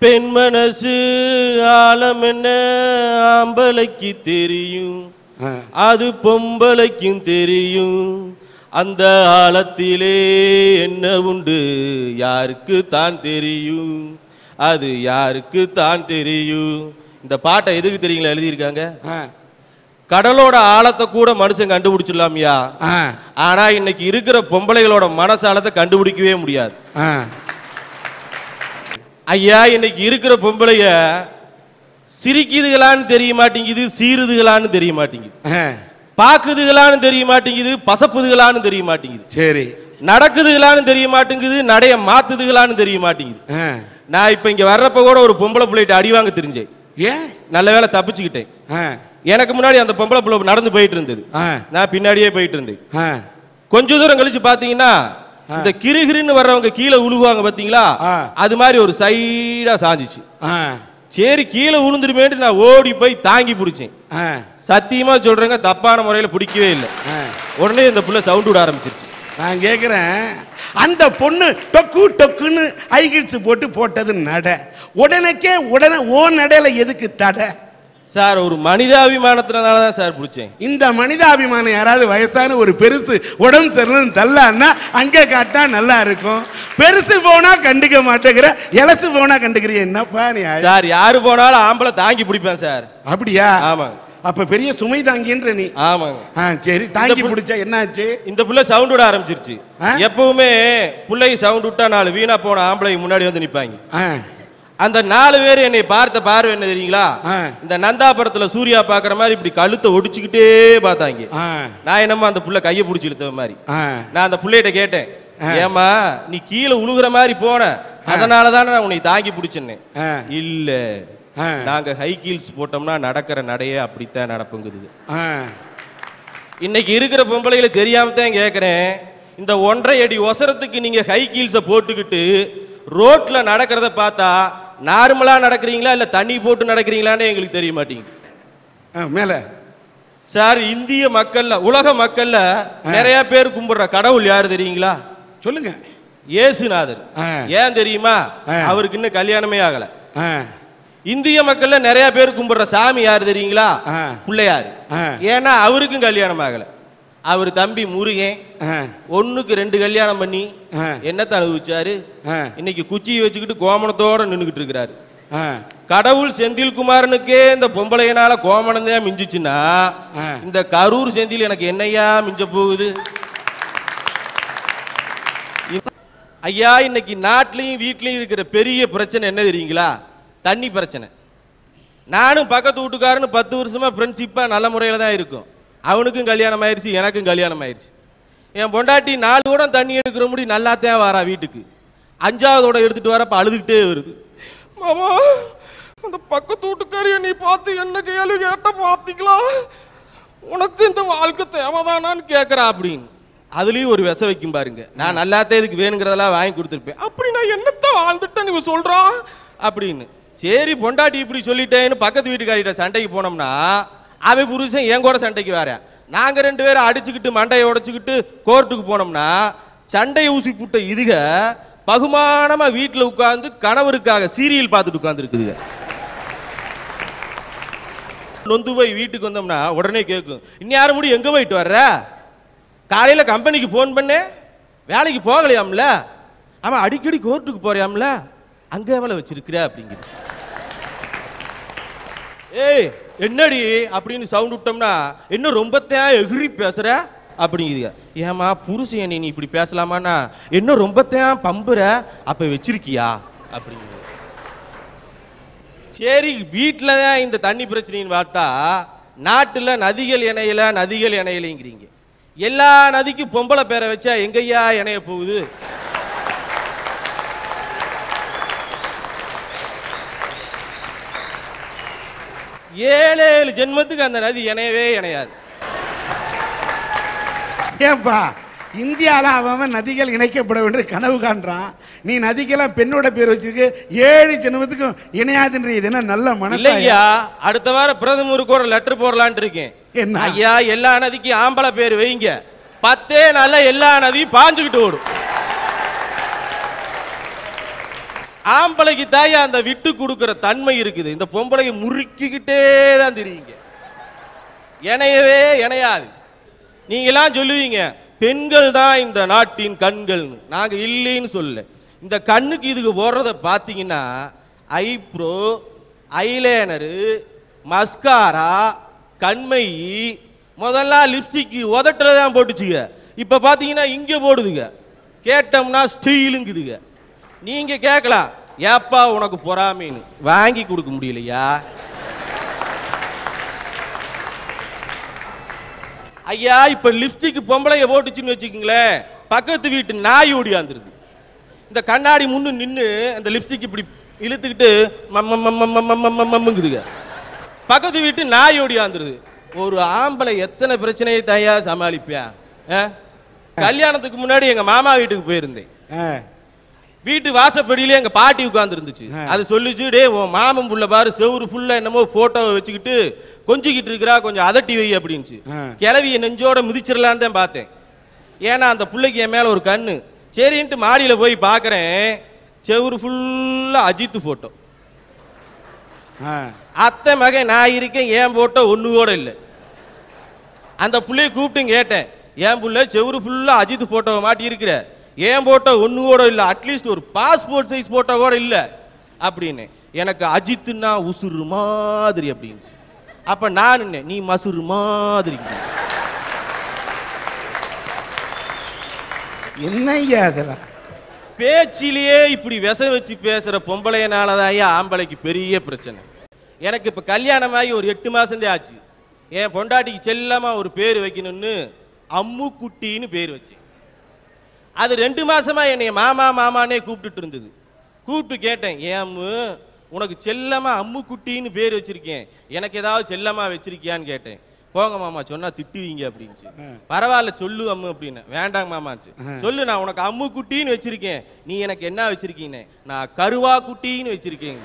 பெண் மனசு ஆழம் என்ன ஆம்பளைக்கு தெரியும் ஆ. அது பொம்பளைக்கும் தெரியும் அந்த ஆழத்திலே என்ன உண்டு யாருக்கு தான் தெரியும் அது யாருக்கு தான் தெரியும் இந்த பாட்டை எதுக்கு தெரியுங்களா எழுதியிருக்காங்க ஆ. கடலோட ஆழத்தை கூட மனுஷன் கண்டுபிடிச்சிடலாம்யா ஆ. ஆனா இன்னைக்கு இருக்கிற பொம்பளைகளோட மனசாலத்தை கண்டுபிடிக்கவே முடியாது ஆ. ஐயா இன்னைக்கு இருக்கிற பொம்பளைய சிரிக்குதுகளான்னு தெரிய மாட்டேங்குது சீருதுகளான்னு தெரிய மாட்டேங்குது ஆ. பாக்குதுகளான்னு தெரிய மாட்டேங்குது பசப்புதுகளான்னு தெரிய மாட்டேங்குது சரி நடக்குதுகளான்னு தெரிய மாட்டேங்குது நடைய மாத்துதுகளான்னு தெரிய மாட்டேங்குது ஆ. நான் இப்ப இங்க வர்றப்ப கூட ஒரு பொம்பளை பிள்ளைகிட்ட அடி வாங்க தெரிஞ்சேன் ஏன் நல்ல வேளை தப்பிச்சுக்கிட்டேன் ஆ. எனக்கு முன்னாடி அந்த பொம்பளை பிள்ளை நடந்து போயிட்டு இருந்தது ஆ. நான் பின்னாடியே போயிட்டு இருந்தேன் ஆ. கொஞ்ச தூரம் கழிச்சு பாத்தீங்கன்னா இந்த கிருகிருன்னு வர்றவங்க கீழே உழுகுவாங்க பாத்தீங்களா ஆ. அது மாதிரி ஒரு சைடா சாஞ்சிச்சு ஆ. சரி கீழே விழுந்துருமேன்ட்டு நான் ஓடி போய் தாங்கி பிடிச்சேன் ஆ. சத்தியமா சொல்றேங்க தப்பான முறையில பிடிக்கவே இல்லை ஆ. உடனே இந்த புள்ள சவுண்ட் விட ஆரம்பிச்சிருச்சு நான் கேட்குறேன் அந்த பொண்ணு டொக்கு டொக்குன்னு ஐகிட்ஸ் போட்டு போட்டது நட உடனேக்கே உடனே ஓ நடையில எதுக்கு தடை சார் ஒரு மனிதாபிமானத்தினால தான் சார் பிடிச்சேன் இந்த மனிதாபிமானம் யாராவது வயசான ஒரு பெருசு உடம்பு சரியில்லைன்னு தள்ளான்னா அங்கே காட்டா நல்லா இருக்கும் பெருசு போனா கண்டுக்க மாட்டேங்கிற இலசு போனா கண்டுக்கிறிய என்னப்பா நீ சார் யாரு போனாலும் ஆம்பளை தாங்கி பிடிப்பேன் சார் அப்படியா ஆமாங்க அப்ப பெரிய சுமை தாங்கின்ற நீ ஆமாங்க ஆ சரி தாங்கி புல்- பிடிச்சா என்னாச்சு இந்த புள்ள சவுண்ட் விட ஆரம்பிச்சிருச்சு ஆ? எப்பவுமே பிள்ளைக்கு சவுண்ட் விட்டா நாலு வீணா போன ஆம்பளை முன்னாடி வந்து நிப்பாங்க ஆ அந்த நாலு பேர் என்னை பார்த்த பார்வை என்ன தெரியுங்களா ஆ. இந்த நந்தாபுரத்துல சூர்யா பாக்குற மாதிரி இப்படி கழுத்தை ஒடிச்சுக்கிட்டே பார்த்தாங்க ஆ நான் என்னமோ அந்த புள்ள கையை பிடிச்சி இழுத்த மாதிரி ஆ நான் அந்த புள்ளையிட்ட கேட்டேன் ஏமா நீ கீழே உழுகுற மாதிரி போன அதனால தானே நான் உன்னை தாங்கி பிடிச்சேன்னு ஆ இல்ல ஆ. நாங்க ஹை ஹீல்ஸ் போட்டோம்னா நடக்கிற நடையே அப்படித்தான் நடப்புங்குது ஆ இன்னைக்கு இருக்கிற பொம்பளைகளை தெரியாம தான் கேட்குறேன் இந்த ஒன்றரை அடி ஒசரத்துக்கு நீங்க ஹை ஹீல்ஸை போட்டுக்கிட்டு ரோட்ல நடக்கிறத பார்த்தா நார்மலா நடக்கிறீங்களா இல்ல தண்ணி போட்டு நடக்கிறீங்களான்னு எங்களுக்கு தெரிய மாட்டேங்குது ஆ, மேல சார் இந்திய மக்கள்ல உலக மக்கள்ல நிறைய பேர் கும்பிடுற கடவுள் யாரு தெரியுங்களா சொல்லுங்க இயேசுநாதர் ஆ. ஏன் தெரியுமா ஆ. அவருக்கு இன்னும் கல்யாணமே ஆகல ஆ இந்திய மக்கள்ல நிறைய பேர் கும்பிடுற சாமி யாரு தெரியுங்களா ஆ. பிள்ளையாரு ஆ. ஏன்னா அவருக்கும் கல்யாணம் ஆகல அவர் தம்பி முருகன் ஆ ஒண்ணுக்கு ரெண்டு கல்யாணம் பண்ணி ஆ. என்னத்த அனுபவிச்சாரு ஆ இன்னைக்கு குச்சியை வச்சுக்கிட்டு கோமணத்தோட நின்றுகிட்டு இருக்கிறாரு ஆ கடவுள் செந்தில்குமாரனுக்கே இந்த பொம்பளையனால கோமணம் தான் மிஞ்சிச்சுன்னா ஆ. இந்த கரூர் செந்தில் எனக்கு என்னையா மிஞ்ச போகுது ஐயா இன்னைக்கு நாட்டிலையும் வீட்லயும் இருக்கிற பெரிய பிரச்சனை என்ன தெரியுங்களா தண்ணி பிரச்சனை நானும் பக்கத்து வீட்டுக்காரனு பத்து வருஷமா ஃப்ரெண்ட்ஷிப்பா நல்ல முறையில் தான் இருக்கும் அவனுக்கும் கல்யாணம் ஆயிடுச்சு எனக்கும் கல்யாணம் ஆயிடுச்சு என் பொண்டாட்டி நாலு கூட தண்ணி எடுக்கிற முடி நல்லாத்தான் வரா வீட்டுக்கு அஞ்சாவதோட எடுத்துட்டு வரப்ப அழுதுகிட்டே வருது மாமா அந்த பக்கத்து வீட்டுக்காரிய நீ பார்த்து என்ன கேள்வி கேட்ட பார்த்திக்கலாம் உனக்கு இந்த வாழ்க்கை தேவைதானான்னு கேட்குறா அப்படின்னு அதுலயும் ஒரு விச வைக்கும் பாருங்க நான் நல்லாத்தே இதுக்கு வேணுங்கிறதெல்லாம் வாங்கி கொடுத்துருப்பேன் அப்படி நான் என்னத்த வாழ்ந்துட்டேன்னு இவ சொல்றான் அப்படின்னு சரி பொண்டாட்டி இப்படி சொல்லிட்டேன்னு பக்கத்து வீட்டுக்காரிட்ட சண்டைக்கு போனோம்னா அவன் புருஷன் என் கூட சண்டைக்கு வேற நாங்க ரெண்டு பேரும் அடிச்சுக்கிட்டு மண்டையை உடைச்சுக்கிட்டு கோர்ட்டுக்கு போனோம்னா சண்டையை ஊசி புட்ட இதுக பகுமானமா வீட்டுல உட்கார்ந்து கணவருக்காக சீரியல் பார்த்துட்டு உட்கார்ந்துருக்குதுங்க நொந்து போய் வீட்டுக்கு வந்தோம்னா உடனே கேட்கும் இந்நேரம் முடி எங்க போயிட்டு வர்ற காலையில கம்பெனிக்கு ஃபோன் பண்ணேன் வேலைக்கு போகலையாம்ல அவன் அடிக்கடி கோர்ட்டுக்கு போறியாம்ல அங்க வேலை வச்சிருக்கிற அப்படிங்குது ஏய் என்னடி அப்படின்னு சவுண்ட் விட்டோம்னா என்ன ரொம்ப தேன் எகிரி பேசுற அப்படிங்குதுங்க ஏமா புருஷன் நீ இப்படி பேசலாமான்னா என்ன ரொம்ப தேன் பம்புற அப்ப வச்சிருக்கியா அப்படிங்குது சரி வீட்டில் தான் இந்த தண்ணி பிரச்சனைன்னு பார்த்தா நாட்டில் நதிகள் இணையல நதிகள் இணையலைங்கிறீங்க எல்லா நதிக்கும் பொம்பளை பேரை வச்சா எங்கய்யா இணைய போகுது ஏழு ஏழு ஜென்மத்துக்கு அந்த நதி இணையவே இணையாது ஏன்பா இந்தியாவில் அவன் நதிகள் இணைக்கப்பட வேண்டும் கனவு காண்றான் நீ நதிக்கெல்லாம் பெண்ணோட பேர் வச்சிருக்கு ஏழு ஜென்மத்துக்கும் இணையாதுன்ற இது என்ன நல்ல மனசா இல்லையா அடுத்த வாரம் பிரதமருக்கு ஒரு லெட்டர் போடலான்ட்டு இருக்கேன் என்ன? ஐயா எல்லா நதிக்கும் ஆம்பளை பேர் வைங்க பத்தே நாள்ல எல்லா நதியும் பாஞ்சுக்கிட்டு ஓடும் ஆம்பளைக்கு தாயா அந்த விட்டு கொடுக்கிற தன்மை இருக்குது இந்த பொம்பளையை முறுக்கிக்கிட்டே தான் தெரியுங்க இணையவே இணையாது நீங்களாம் சொல்லுவீங்க பெண்கள் தான் இந்த நாட்டின் கண்கள் நாங்க இல்லைன்னு சொல்ல இந்த கண்ணுக்கு இதுக்கு போடுறத பார்த்தீங்கன்னா ஐப்ரோ ஐலேனரு மஸ்காரா கண்மை முதல்ல லிப்ஸ்டிக் உதட்டுல தான் போட்டுச்சுங்க இப்போ பார்த்தீங்கன்னா இங்கே போடுதுங்க கேட்டோம்னா ஸ்டீலுங்குதுங்க நீங்க கேட்கலாம் ஏப்பா உனக்கு பொறாமைன்னு வாங்கி கொடுக்க முடியலையா ஐயா இப்ப லிப்ஸ்டிக் பொம்பளைய போட்டுச்சுன்னு வச்சுக்கோங்களேன் பக்கத்து வீட்டு நாய் ஓடியாந்துருது இந்த கண்ணாடி முன்னு நின்னு அந்த லிப்ஸ்டிக் இப்படி இழுத்துக்கிட்டு மம்ம மம்ம மம்ம மம்ம மம்முங்குதுங்க பக்கத்து வீட்டு நாய் ஓடியாந்துருது ஒரு ஆம்பளை எத்தனை பிரச்சனையை தாயா சமாளிப்பியா ஆ? கல்யாணத்துக்கு முன்னாடி எங்க மாமா வீட்டுக்கு போயிருந்தேன் ஆ, வீட்டு வாசப்படியிலே எங்க பாட்டி உட்கார்ந்து இருந்துச்சு ஆ. அது சொல்லுச்சு டே உன் மாமன் புள்ள பாரு செவுரு ஃபுல்லா என்னமோ போட்டோவை வச்சுக்கிட்டு கொஞ்சிக்கிட்டு இருக்கிறா கொஞ்சம் அதட்டி வை அப்படின்ச்சு ஆ. கிளவிய நெஞ்சோட மிதிச்சிடலான்னு தான் பார்த்தேன் ஏன்னா அந்த பிள்ளைக்கு என் மேல ஒரு கண்ணு சரின்ட்டு மாடியில போய் பார்க்கறேன் செவுரு ஃபுல்லா அஜித் போட்டோ ஆ. அத்தை மகன் நான் இருக்கேன் என் போட்டோ ஒண்ணு கூட இல்லை அந்த புள்ளைய கூப்பிட்டு கேட்டேன் என் புள்ள செவுரு ஃபுல்லா அஜித் போட்டோவை மாட்டி இருக்கிற என் போட்டோ ஒண்ணு கூட இல்லை அட்லீஸ்ட் ஒரு பாஸ்போர்ட் சைஸ் போட்டோ கூட இல்லை அப்படின்னு எனக்கு அஜித்துன்னா உசுறு மாதிரி அப்படின்ச்சு அப்ப நான் நின்னேன், நீ மசுறு மாதிரி என்னய்யா அதெல்லாம் பேச்சிலேயே இப்படி விச வச்சு பேசுற பொம்பளையனாலதான் ஐயா ஆம்பளைக்கு பெரிய பிரச்சனை எனக்கு இப்ப கல்யாணமாகி ஒரு எட்டு மாசந்தே ஆச்சு என் பொண்டாட்டிக்கு செல்லமா ஒரு பேர் வைக்கணும்னு அம்மு குட்டின்னு பேர் வச்சேன் அது ரெண்டு மாசமா என்னைய மாமா மாமானே கூப்பிட்டுட்டு இருந்தது கூப்பிட்டு கேட்டேன் ஏன் அம்மு உனக்கு செல்லமா அம்மு குட்டின்னு பேர் வச்சிருக்கேன் எனக்கு ஏதாவது செல்லமா வச்சிருக்கியான்னு கேட்டேன் போங்க மாமா சொன்னா திட்டுவீங்க அப்படின்ச்சு ஆ. பரவாயில்ல சொல்லு அம்மு அப்படின்னு வேண்டாங்க மாமாச்சு ஆ. சொல்லு நான் உனக்கு அம்மு குட்டின்னு வச்சிருக்கேன் நீ எனக்கு என்ன வச்சிருக்கீங்க நான் கருவா குட்டின்னு வச்சிருக்கேன்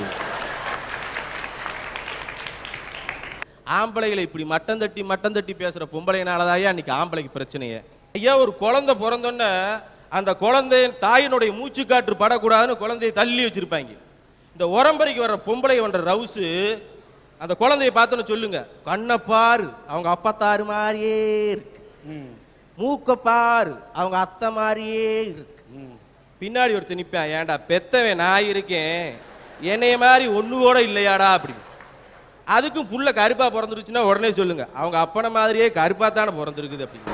ஆம்பளைகளை இப்படி மட்டம் தட்டி மட்டம் தட்டி பேசுற பொம்பளைனாலதாயா இன்னைக்கு ஆம்பளைக்கு பிரச்சனையே ஐயா ஒரு குழந்தை பிறந்தோன்னே அந்த குழந்தை தாயினுடைய மூச்சு காற்று படக்கூடாதுன்னு குழந்தையை தள்ளி வச்சிருப்பாங்க இந்த உரம்பரைக்கு வர்ற பொம்பளை பண்ற ரவுசு அந்த குழந்தைய பார்த்தோன்னு சொல்லுங்க கண்ணை பாரு அவங்க அப்பத்தாரு மாதிரியே இருக்கு ம், மூக்க பாரு அவங்க அத்தை மாதிரியே இருக்கு ம். பின்னாடி ஒருத்தர் நிப்பான் ஏன்டா பெத்தவன் நான் இருக்கேன் என்னைய மாதிரி ஒண்ணு கூட இல்லையாடா அப்படி அதுக்கும் புள்ள கருப்பா பிறந்துருச்சுன்னா உடனே சொல்லுங்க அவங்க அப்பனை மாதிரியே கருப்பா தானே பிறந்திருக்குது அப்படின்னு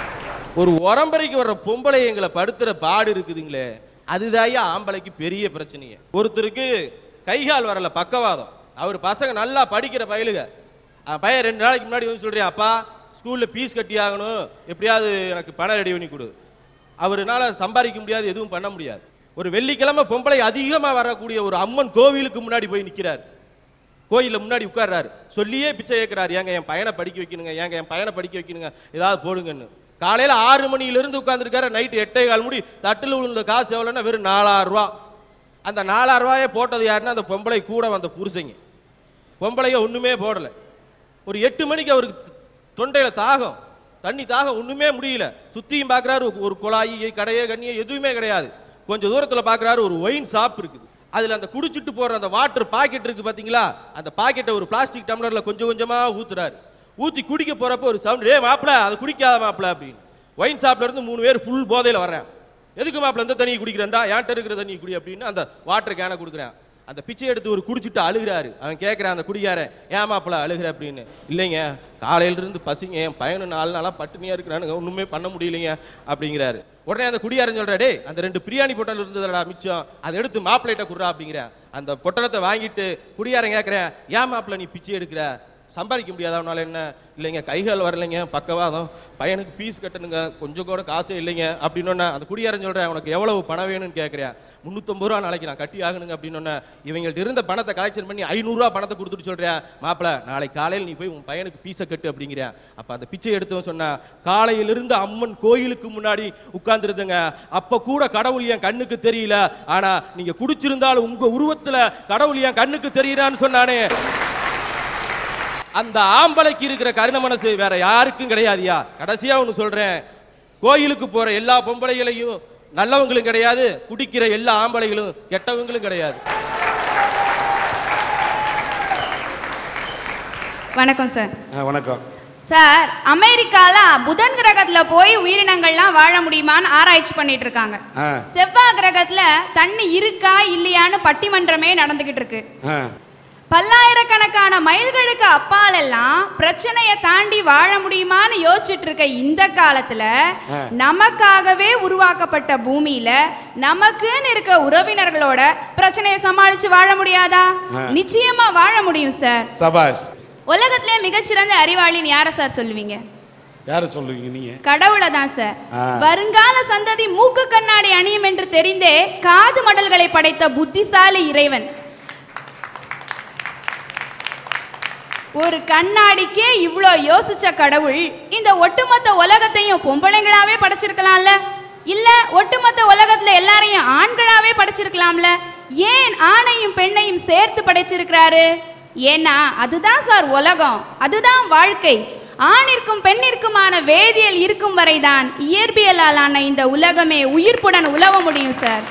ஒரு உரம்பரைக்கு வர்ற பொம்பளை எங்களை படுத்துற பாடு இருக்குதுங்களே அதுதாயா ஆம்பளைக்கு பெரிய பிரச்சனையே ஒருத்தருக்கு கைகால் வரல பக்கவாதம் அவர் பசங்க நல்லா படிக்கிற பயலுக அவன் பையன் ரெண்டு நாளைக்கு முன்னாடி வந்து சொல்றேன் அப்பா ஸ்கூல்ல ஃபீஸ் கட்டி ஆகணும் எப்படியாவது எனக்கு பணம் ரெடி பண்ணி கொடு அவருனால சம்பாதிக்க முடியாது எதுவும் பண்ண முடியாது ஒரு வெள்ளிக்கிழமை பொம்பளை அதிகமா வரக்கூடிய ஒரு அம்மன் கோவிலுக்கு முன்னாடி போய் நிக்கிறார் கோயில்ல முன்னாடி உட்கார்றாரு சொல்லியே பிச்சை கேட்கிறாரு ஏங்க என் பையனை படிக்க வைக்கணுங்க ஏங்க என் பையனை படிக்க வைக்கணுங்க ஏதாவது போடுங்கன்னு காலையில ஆறு மணியில இருந்து உட்கார்ந்துருக்காரு நைட்டு எட்டே கால் முடி தட்டுல விழுந்த காசு எவ்வளோன்னா வெறும் நாலாயிரம் ரூபா அந்த நாலாயிரம் ரூபாயை போட்டது யாருன்னா அந்த பொம்பளை கூட வந்த புருஷங்க பொம்பளைய ஒண்ணுமே போடல ஒரு எட்டு மணிக்கு அவருக்கு தொண்டையில தாகம் தண்ணி தாகம் ஒண்ணுமே முடியல சுத்தியும் பார்க்கறாரு ஒரு குழாயி கடையே கண்ணியே எதுவுமே கிடையாது கொஞ்சம் தூரத்துல பார்க்கறாரு ஒரு ஒயின் ஷாப் இருக்குது அதுல அந்த குடிச்சிட்டு போற அந்த வாட்டர் பாக்கெட் இருக்கு பாத்தீங்களா அந்த பாக்கெட்டை ஒரு பிளாஸ்டிக் டம்ளர்ல கொஞ்சம் கொஞ்சமா ஊத்துறாரு ஊத்தி குடிக்க போறப்ப ஒரு சவுண்ட் ஏ மாப்பிள அதை குடிக்காத மாப்பிள அப்படின்னு ஒயின் ஷாப்ல இருந்து மூணு பேர் ஃபுல் போதையில வர்றேன் எதுக்கு மாப்பிள இந்த தண்ணியை குடிக்கிறேன்டா ஏன்ட்ட இருக்கிற தண்ணி குடி அப்படின்னு அந்த வாட்டர் கேனை கொடுக்குறேன் அந்த பிச்சை எடுத்து ஒரு குடிச்சிட்டு அழுகிறாரு அவன் கேட்குறான் அந்த குடிகாரன் ஏன் மாப்பிள அழுகிற அப்படின்னு இல்லைங்க காலையில இருந்து பசிங்க என் பையனு நாலு நாளா பட்டினியா இருக்கிறானுங்க ஒண்ணுமே பண்ண முடியலைங்க அப்படிங்கிறாரு உடனே அந்த குடியாரன் சொல்றா டேய் அந்த ரெண்டு பிரியாணி பொட்டல் இருந்ததுடா மிச்சம் அதை எடுத்து மாப்பிள்ளைகிட்ட குடுறா அப்படிங்கிறேன் அந்த பொட்டலத்தை வாங்கிட்டு குடியாரன் கேட்குறேன் ஏன் மாப்பிள நீ பிச்சை எடுக்கிற சம்பாதிக்க முடியாதா உன்னால என்ன இல்லைங்க கைகால் வரலைங்க பக்கவாதம் பையனுக்கு ஃபீஸ் கட்டணுங்க கொஞ்சம் கூட காசே இல்லைங்க அப்படின்னு அந்த குடியாரன் சொல்றேன் உனக்கு எவ்வளவு பணம் வேணும்னு கேட்குறேன் முந்நூற்றம்பது ரூபா நாளைக்கு நான் கட்டி ஆகணுங்க அப்படின்னு இவங்கள்ட்ட இருந்த பணத்தை கலெக்ஷன் பண்ணி ஐநூறுரூவா பணத்தை கொடுத்துட்டு சொல்றேன் மாப்பிள நாளைக்கு காலையில் நீ போய் உன் பையனுக்கு பீஸை கட்டு அப்படிங்கிறேன் அப்ப அந்த பிச்சை எடுத்தவன் சொன்னா காலையிலிருந்து அம்மன் கோயிலுக்கு முன்னாடி உட்கார்ந்துருந்தங்க அப்ப கூட கடவுள் என் கண்ணுக்கு தெரியல ஆனா நீங்க குடிச்சிருந்தாலும் உங்க உருவத்துல கடவுள் என் கண்ணுக்கு தெரியறான்னு சொன்னானே அந்த ஆம்பளைக்கு இருக்கிற கருண மனசு வேற யாருக்கும் கிடையாதுயா கடைசியா ஒன்று சொல்றேன் கோயிலுக்கு போற எல்லா பொம்பளைகளையும் நல்லவங்களும் கிடையாது குடிக்கிற எல்லா ஆம்பளைகளும் கெட்டவங்களும் கிடையாது வணக்கம் சார் ஆ, வணக்கம் சார் அமெரிக்கால புதன் கிரகத்துல போய் உயிரினங்கள்லாம் வாழ முடியுமான்னு ஆராய்ச்சி பண்ணிட்டு இருக்காங்க ஆ செவ்வாய் கிரகத்துல தண்ணி இருக்கா இல்லையான்னு பட்டிமன்றமே நடந்துகிட்டு இருக்கு ஆ பல்லாயிரக்கணக்கான மைல்களுக்கு அப்பாலெல்லாம் பிரச்சனையை தாண்டி வாழ முடியுமான்னு யோசிச்சுட்டு இருக்க இந்த காலத்துல ஆ. நமக்காகவே உருவாக்கப்பட்ட பூமியில நமக்குன்னு இருக்க உறவினர்களோட பிரச்சனையை சமாளிச்சு வாழ முடியாதா ஆ. நிச்சயமா வாழ முடியும் சார் சபாஷ் உலகத்திலே மிகச்சிறந்த அறிவாளின்னு யாரை சார் சொல்லுவீங்க யாரை சொல்லுவீங்க நீங்க கடவுளை தான் சார் ஆ. வருங்கால சந்ததி மூக்கு கண்ணாடி அணியும் என்று தெரிந்தே காது மடல்களை படைத்த புத்திசாலி இறைவன் ஒரு கண்ணாடிக்கே இவ்ளோ யோசிச்ச கடவுள் இந்த ஒட்டுமொத்த உலகத்தையும் பொம்பளைங்களாவே படைச்சிருக்கலாம்ல இல்ல ஒட்டுமொத்த உலகத்துல எல்லாரையும் ஆண்களாவே படைச்சிருக்கலாம்ல ஏன் ஆணையும் பெண்ணையும் சேர்த்து படைச்சிருக்கிறாரு ஏன்னா அதுதான் சார் உலகம் அதுதான் வாழ்க்கை ஆணிற்கும் பெண்ணிற்குமான வேதியியல் இருக்கும் வரைதான் இயற்பியலாலான இந்த உலகமே உயிர்ப்புடன் உலவ முடியும் சார்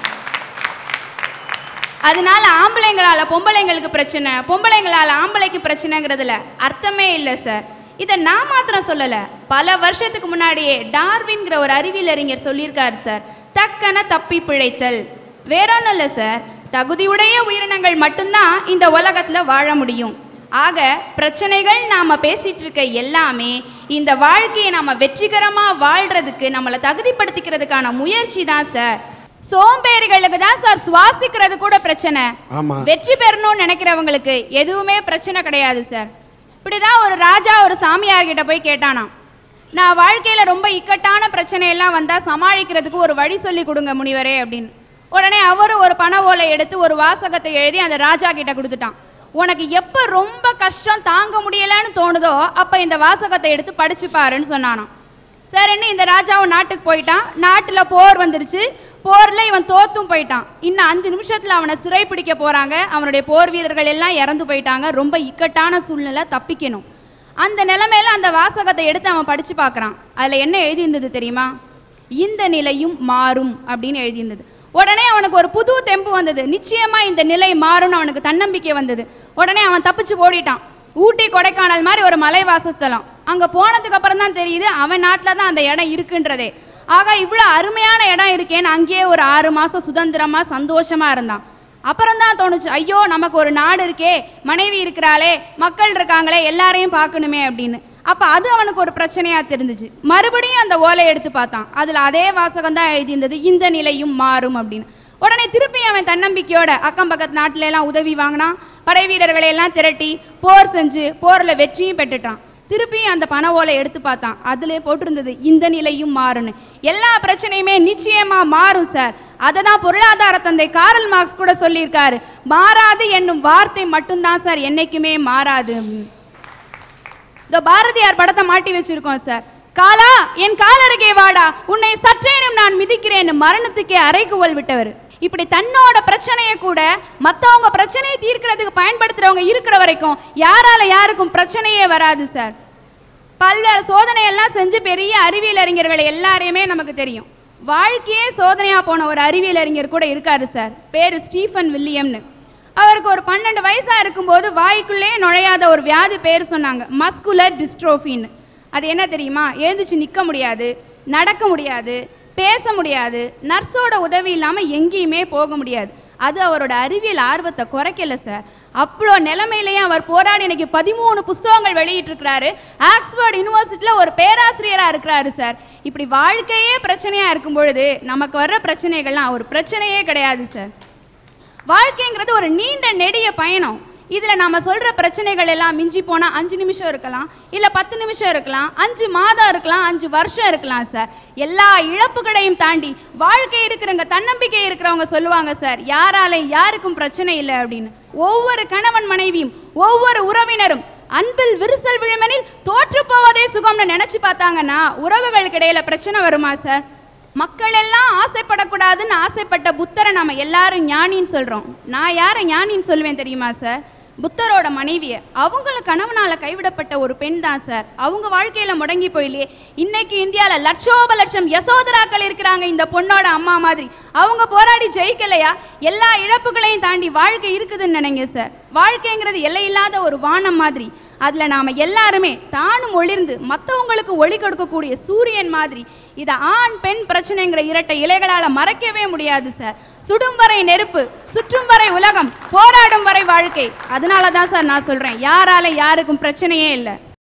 அதனால ஆம்பளைங்களால பொம்பளைங்களுக்கு பிரச்சனை பொம்பளைங்களால ஆம்பளைக்கு பிரச்சனைங்கிறதுல அர்த்தமே இல்லை சார் இதை நான் மாத்திரம் சொல்லல பல வருஷத்துக்கு முன்னாடியே டார்வின்கிற ஒரு அறிவியல் அறிஞர் சொல்லியிருக்காரு சார் தக்கன தப்பி பிழைத்தல் வேற ஒன்றும் இல்லை சார் தகுதியுடைய உயிரினங்கள் மட்டும்தான் இந்த உலகத்துல வாழ முடியும் ஆக பிரச்சனைகள் நாம பேசிட்டு இருக்க எல்லாமே இந்த வாழ்க்கையை நாம வெற்றிகரமா வாழ்றதுக்கு நம்மளை தகுதிப்படுத்திக்கிறதுக்கான முயற்சி தான் சார் சோம்பேறிகளுக்கு தான் சார் சுவாசிக்கிறது கூட பிரச்சனை ஆமா வெற்றி பெறணும்னு நினைக்கிறவங்களுக்கு எதுவுமே பிரச்சனை கிடையாது சார் இப்படிதான் ஒரு ராஜா ஒரு சாமியார் கிட்ட போய் கேட்டானாம் நான் வாழ்க்கையில ரொம்ப இக்கட்டான பிரச்சனை எல்லாம் வந்தா சமாளிக்கிறதுக்கு ஒரு வழி சொல்லி கொடுங்க முனிவரே அப்படின்னு உடனே அவரும் ஒரு பண ஓலை எடுத்து ஒரு வாசகத்தை எழுதி அந்த ராஜா கிட்ட கொடுத்துட்டான் உனக்கு எப்ப ரொம்ப கஷ்டம் தாங்க முடியலன்னு தோணுதோ அப்ப இந்த வாசகத்தை எடுத்து படிச்சு பாருன்னு சொன்னானாம் சரின்னு இந்த ராஜாவும் நாட்டுக்கு போயிட்டான் நாட்டுல போர் வந்துருச்சு போர்ல இவன் தோத்தும் போயிட்டான் இன்னும் அஞ்சு நிமிஷத்துல அவனை சிறை பிடிக்க போறாங்க அவனுடைய போர் வீரர்கள் எல்லாம் இறந்து போயிட்டாங்க ரொம்ப இக்கட்டான சூழ்நிலை தப்பிக்கணும் அந்த நிலைமையில அந்த வாசகத்தை எடுத்து அவன் படிச்சு பார்க்கறான் அதுல என்ன எழுதியிருந்தது தெரியுமா இந்த நிலையும் மாறும் அப்படின்னு எழுதியிருந்தது உடனே அவனுக்கு ஒரு புது தெம்பு வந்தது நிச்சயமா இந்த நிலை மாறும்னு அவனுக்கு தன்னம்பிக்கை வந்தது உடனே அவன் தப்பிச்சு ஓடிட்டான் ஊட்டி கொடைக்கானல் மாதிரி ஒரு மலை வாசஸ்தலம் அங்க போனதுக்கு அப்புறம் தான் தெரியுது அவன் நாட்டில் தான் அந்த இடம் இருக்குன்றதே ஆக இவ்வளோ அருமையான இடம் இருக்கேன்னு அங்கேயே ஒரு ஆறு மாசம் சுதந்திரமா சந்தோஷமா இருந்தான் அப்புறம் தான் தோணுச்சு ஐயோ நமக்கு ஒரு நாடு இருக்கே மனைவி இருக்கிறாளே மக்கள் இருக்காங்களே எல்லாரையும் பார்க்கணுமே அப்படின்னு அப்ப அது அவனுக்கு ஒரு பிரச்சனையா தெரிஞ்சுச்சு மறுபடியும் அந்த ஓலை எடுத்து பார்த்தான் அதுல அதே வாசகம் தான் எழுதியிருந்தது இந்த நிலையும் மாறும் அப்படின்னு உடனே திருப்பி அவன் தன்னம்பிக்கையோட அக்கம் பக்கத்து நாட்டுல எல்லாம் உதவி வாங்கினான் படை வீரர்களை எல்லாம் திரட்டி போர் செஞ்சு போர்ல வெற்றியும் பெற்றுட்டான் திருப்பியும் அந்த பண ஓலை எடுத்து பார்த்தான் அதுல போட்டிருந்தது இந்த நிலையும் மாறும்னு எல்லா பிரச்சனையுமே நிச்சயமா மாறும் சார் அதை தான் பொருளாதார தந்தை காரல் மார்க்ஸ் கூட சொல்லியிருக்காரு மாறாது என்னும் வார்த்தை மட்டும்தான் சார் என்னைக்குமே மாறாது இந்த பாரதியார் படத்தை மாட்டி வச்சிருக்கோம் சார் காலா என் காலருகே வாடா உன்னை சற்றேனும் நான் மிதிக்கிறேன் மரணத்துக்கே அறைகுவல் விட்டவர் இப்படி தன்னோட பிரச்சனையை கூட மத்தவங்க பிரச்சனையை தீர்க்கிறதுக்கு பயன்படுத்துறவங்க இருக்கிற வரைக்கும் யாரால யாருக்கும் பிரச்சனையே வராது சார் பல்வேறு சோதனையெல்லாம் செஞ்சு பெரிய அறிவியல் அறிஞர்கள் எல்லாரையுமே நமக்கு தெரியும் வாழ்க்கையே சோதனையா போன ஒரு அறிவியல் அறிஞர் கூட இருக்காரு சார் பேரு ஸ்டீஃபன் வில்லியம்னு அவருக்கு ஒரு பன்னெண்டு வயசா இருக்கும்போது வாய்க்குள்ளே நுழையாத ஒரு வியாதி பேர் சொன்னாங்க மஸ்குலர் டிஸ்ட்ரோஃபின்னு அது என்ன தெரியுமா எழுந்துச்சு நிற்க முடியாது நடக்க முடியாது பேச முடியாது நர்ஸோட உதவி இல்லாமல் எங்கேயுமே போக முடியாது அது அவரோட அறிவியல் ஆர்வத்தை குறைக்கல சார் அவ்வளோ நிலைமையிலேயே அவர் போராடி இன்னைக்கு பதிமூணு புஸ்தகங்கள் வெளியிட்டிருக்கிறாரு ஆக்ஸ்போர்ட் யூனிவர்சிட்டியில் ஒரு பேராசிரியராக இருக்கிறாரு சார் இப்படி வாழ்க்கையே பிரச்சனையாக இருக்கும் பொழுது நமக்கு வர்ற பிரச்சனைகள்லாம் ஒரு பிரச்சனையே கிடையாது சார் வாழ்க்கைங்கிறது ஒரு நீண்ட நெடிய பயணம் இதுல நாம சொல்ற பிரச்சனைகள் எல்லாம் மிஞ்சி போனா அஞ்சு நிமிஷம் இருக்கலாம் இல்ல பத்து நிமிஷம் இருக்கலாம் அஞ்சு மாதம் இருக்கலாம் அஞ்சு வருஷம் இருக்கலாம் சார் எல்லா இழப்புகளையும் தாண்டி வாழ்க்கை இருக்கிறவங்க தன்னம்பிக்கை இருக்கிறவங்க சொல்லுவாங்க சார் யாரால யாருக்கும் பிரச்சனை இல்லை அப்படின்னு ஒவ்வொரு கணவன் மனைவியும் ஒவ்வொரு உறவினரும் அன்பில் விரிசல் விழுமெனில் தோற்று போவதே சுகம்னு நினைச்சு பார்த்தாங்கன்னா உறவுகளுக்கு இடையில பிரச்சனை வருமா சார் மக்கள் எல்லாம் ஆசைப்படக்கூடாதுன்னு ஆசைப்பட்ட புத்தரை நாம எல்லாரும் ஞானின்னு சொல்றோம் நான் யாரை ஞானின்னு சொல்லுவேன் தெரியுமா சார் புத்தரோட மனைவிய அவங்கள கணவனால கைவிடப்பட்ட ஒரு பெண் தான் சார் அவங்க வாழ்க்கையில முடங்கி போயிலே இன்னைக்கு இந்தியால லட்சோப லட்சம் யசோதராக்கள் இருக்கிறாங்க இந்த பொண்ணோட அம்மா மாதிரி அவங்க போராடி ஜெயிக்கலையா எல்லா இழப்புகளையும் தாண்டி வாழ்க்கை இருக்குதுன்னு நினைங்க சார் வாழ்க்கைங்கிறது எல்லையில்லாத ஒரு வானம் மாதிரி அதுல நாம எல்லாருமே தானும் ஒளிர்ந்து மத்தவங்களுக்கு ஒளி கொடுக்கக்கூடிய சூரியன் மாதிரி இதை ஆண் பெண் பிரச்சனைங்கிற இரட்டை இலைகளால மறைக்கவே முடியாது சார் சுடும் வரை நெருப்பு சுற்றும் வரை உலகம் போராடும் வரை வாழ்க்கை அதனால தான் சார் நான் சொல்றேன் யாரால யாருக்கும் பிரச்சனையே இல்லை